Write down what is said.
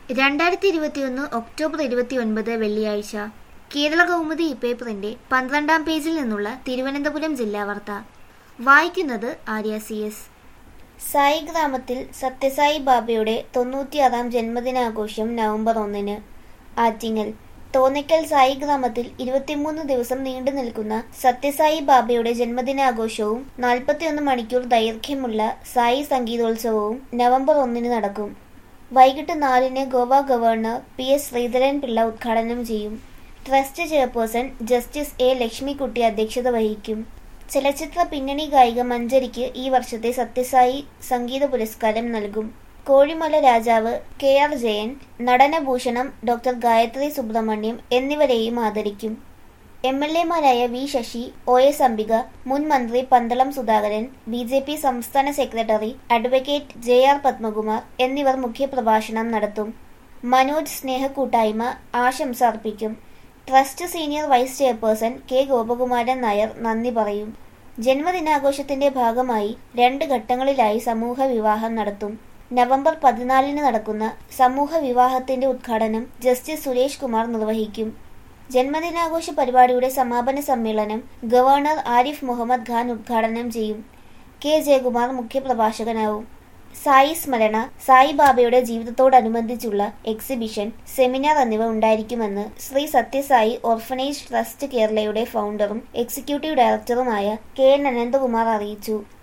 രണ്ടായിരത്തി ഇരുപത്തിയൊന്ന് ഒക്ടോബർ ഇരുപത്തിയൊൻപത് വെള്ളിയാഴ്ച കേരള കൗമുദി പേപ്പറിന്റെ പന്ത്രണ്ടാം പേജിൽ നിന്നുള്ള തിരുവനന്തപുരം ജില്ലാ വാർത്ത വായിക്കുന്നത് ആര്യ സി എസ് സായി ഗ്രാമത്തിൽ സത്യസായി ബാബയുടെ തൊണ്ണൂറ്റിയാറാം ജന്മദിനാഘോഷം നവംബർ ഒന്നിന് ആറ്റിങ്ങൽ തോന്നയ്ക്കൽ സായി ഗ്രാമത്തിൽ ഇരുപത്തിമൂന്ന് ദിവസം നീണ്ടു നിൽക്കുന്ന സത്യസായി ബാബയുടെ ജന്മദിനാഘോഷവും നാൽപ്പത്തിയൊന്ന് മണിക്കൂർ ദൈർഘ്യമുള്ള സായി സംഗീതോത്സവവും നവംബർ ഒന്നിന് നടക്കും വൈകിട്ട് നാലിന് Goa governor P S Sreedharan Pillai ഉദ്ഘാടനം ചെയ്യും trust chairperson justice A Lakshmikutty അധ്യക്ഷത വഹിക്കും ചലച്ചിത്ര പിന്നണി ഗായിക മഞ്ജരിക്ക് ഈ വർഷത്തെ സത്യസായി സംഗീത പുരസ്കാരം നൽകും കോഴിമല രാജാവ് കെ ആർ ജയൻ നടനഭൂഷണം ഡോക്ടർ ഗായത്രി സുബ്രഹ്മണ്യം എന്നിവരെയും ആദരിക്കും എം എൽ എമാരായ V Sasi O S Ambika മുൻ മന്ത്രി Pandalam Sudhakaran B J P സംസ്ഥാന secretary advocate J R Padmakumar എന്നിവർ മുഖ്യപ്രഭാഷണം നടത്തും മനോജ് സ്നേഹക്കൂട്ടായ്മ ആശംസ അർപ്പിക്കും trust senior vice chairperson K Gopakumaran Nair നന്ദി പറയും ജന്മദിനാഘോഷത്തിന്റെ ഭാഗമായി രണ്ട് ഘട്ടങ്ങളിലായി സമൂഹ വിവാഹം നടത്തും നവംബർ പതിനാലിന് നടക്കുന്ന സമൂഹ വിവാഹത്തിന്റെ ഉദ്ഘാടനം ജസ്റ്റിസ് സുരേഷ് കുമാർ നിർവഹിക്കും ജന്മദിനാഘോഷ പരിപാടിയുടെ സമാപന സമ്മേളനം ഗവർണർ ആരിഫ് മുഹമ്മദ് ഖാൻ ഉദ്ഘാടനം ചെയ്യും കെ ജയകുമാർ മുഖ്യപ്രഭാഷകനാവും സായി സ്മരണ സായിബാബയുടെ ജീവിതത്തോടനുബന്ധിച്ചുള്ള എക്സിബിഷൻ സെമിനാർ എന്നിവ ഉണ്ടായിരിക്കുമെന്ന് ശ്രീ സത്യസായി ഓർഫനേജ് ട്രസ്റ്റ് കേരളയുടെ ഫൗണ്ടറും എക്സിക്യൂട്ടീവ് ഡയറക്ടറുമായ കെ എൻ അനന്തകുമാർ അറിയിച്ചു